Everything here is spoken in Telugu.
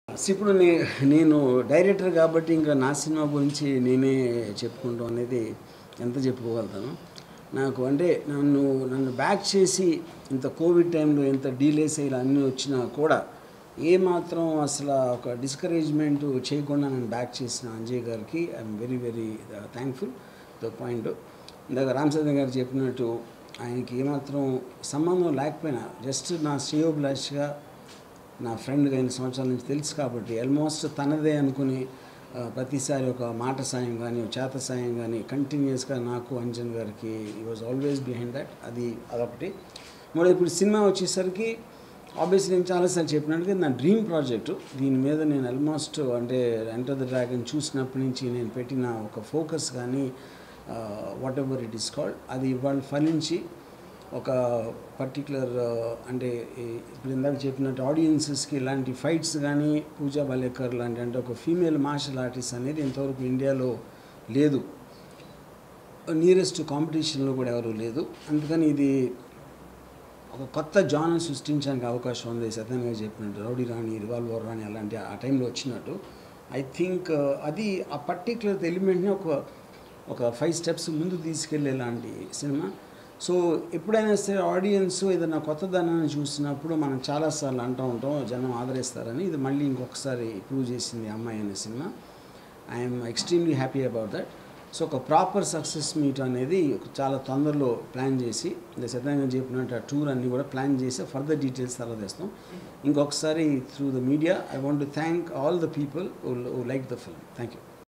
ఇప్పుడు నే నేను డైరెక్టర్ కాబట్టి ఇంకా నా సినిమా గురించి నేనే చెప్పుకుంటాం అనేది ఎంత చెప్పుకోగలుగుతాను నాకు అంటే నన్ను నన్ను బ్యాక్ చేసి ఇంత కోవిడ్ టైంలో ఎంత డీలేస్ ఇలా అన్నీ వచ్చినా కూడా ఏ మాత్రం అసలు ఒక డిస్కరేజ్మెంట్ చేయకుండా నన్ను బ్యాక్ చేసిన Anjay garu I'm very very thankful the point ఇందాక రామచంద్ర గారు చెప్పినట్టు ఆయనకి ఏమాత్రం సంబంధం లేకపోయినా జస్ట్ నా శ్రేయోభిలాష్గా నా ఫ్రెండ్గా ఎన్ని సంవత్సరాల నుంచి తెలుసు కాబట్టి ఆల్మోస్ట్ తనదే అనుకుని ఆ, ప్రతిసారి ఒక మాట సాయం కానీ ఒక చేత సాయం కానీ కంటిన్యూస్గా నాకు అంజన్ గారికి ఈ వాజ్ ఆల్వేస్ బిహైండ్ దట్ అది అదొకటి మూడో ఇప్పుడు సినిమా వచ్చేసరికి ఆబ్వియస్లీ నేను చాలాసార్లు చెప్పినట్టుగా నా డ్రీమ్ ప్రాజెక్టు దీని మీద నేను ఆల్మోస్ట్ అంటే ఎంటర్ ద డ్రాగన్ చూసినప్పటి నుంచి నేను పెట్టిన ఒక ఫోకస్ కానీ whatever it is called అది ఇవాళ ఫలించి ఒక పర్టికులర్ అంటే ఈ- ఇప్పుడు ఇందాక చెప్పినట్టు ఆడియన్సెస్కి ఇలాంటి ఫైట్స్ కానీ పూజా బలేకర్ లాంటి అంటే ఒక ఫీమేల్ మార్షల్ ఆర్టిస్ట్ అనేది ఇంతవరకు ఇండియాలో లేదు నియరెస్ట్ కాంపిటీషన్లో కూడా ఎవరు లేదు అందుకని ఇది ఒక కొత్త జానర్ సృష్టించడానికి అవకాశం ఉంది సత్యన్ గారు చెప్పినట్టు రౌడీ రాణి రివాల్వర్ రాణి అలాంటి ఆ టైంలో వచ్చినట్టు ఐ థింక్ అది ఆ పర్టికులర్ ఎలిమెంట్ని ఒక ఒక ఫైవ్ స్టెప్స్ ముందు తీసుకెళ్ళేలాంటి సినిమా సో ఎప్పుడైనా సరే ఆడియన్స్ ఏదైనా కొత్తదనాన్ని చూసినప్పుడు మనం చాలాసార్లు అంటూ ఉంటాం జనం ఆదరిస్తారని ఇది మళ్ళీ ఇంకొకసారి ప్రూవ్ చేసింది అమ్మాయి అనే cinema I'm extremely happy about that so ఒక ప్రాపర్ సక్సెస్ మీట్ అనేది ఒక చాలా తొందరలో ప్లాన్ చేసి ఇలా సత్యంగా చెప్పినట్టు ఆ టూర్ అన్ని కూడా ప్లాన్ చేసి ఫర్దర్ డీటెయిల్స్ తర్వాత తెస్తాం ఇంకొకసారి through the media I want to thank all the people like the film thank you